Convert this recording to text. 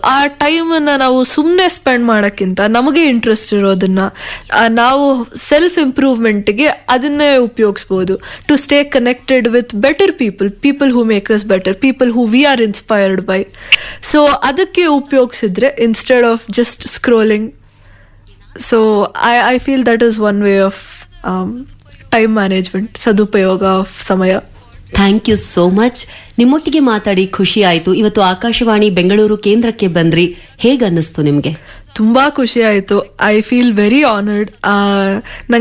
ಆ ಟೈಮನ್ನು ನಾವು ಸುಮ್ಮನೆ ಸ್ಪೆಂಡ್ ಮಾಡೋಕ್ಕಿಂತ ನಮಗೆ ಇಂಟ್ರೆಸ್ಟ್ ಇರೋದನ್ನ ಆ, ನಾವು ಸೆಲ್ಫ್ ಇಂಪ್ರೂವ್ಮೆಂಟ್ಗೆ ಅದನ್ನೇ ಉಪಯೋಗಿಸ್ಬೋದು to stay connected with better people people who make us better people who we are inspired by so ಅದಕ್ಕೆ ಉಪಯೋಗಿಸಿದ್ರೆ instead of just scrolling so I I feel that is one way of time management ಸದುಪಯೋಗ of ಸಮಯ thank you so much ನಿಮ್ಮೊಟ್ಟಿಗೆ ಮಾತಾಡಿ ಖುಷಿ ಆಯ್ತು ಇವತ್ತು ಆಕಾಶವಾಣಿ ಬೆಂಗಳೂರು ಕೇಂದ್ರಕ್ಕೆ ಬಂದ್ರಿ ಹೇಗನ್ನಿಸ್ತು ನಿಮ್ಗೆ ತುಂಬಾ ಖುಷಿ ಆಯ್ತು ಐ ಫೀಲ್ ವೆರಿ ಆನರ್ಡ್ ನಂಗೆ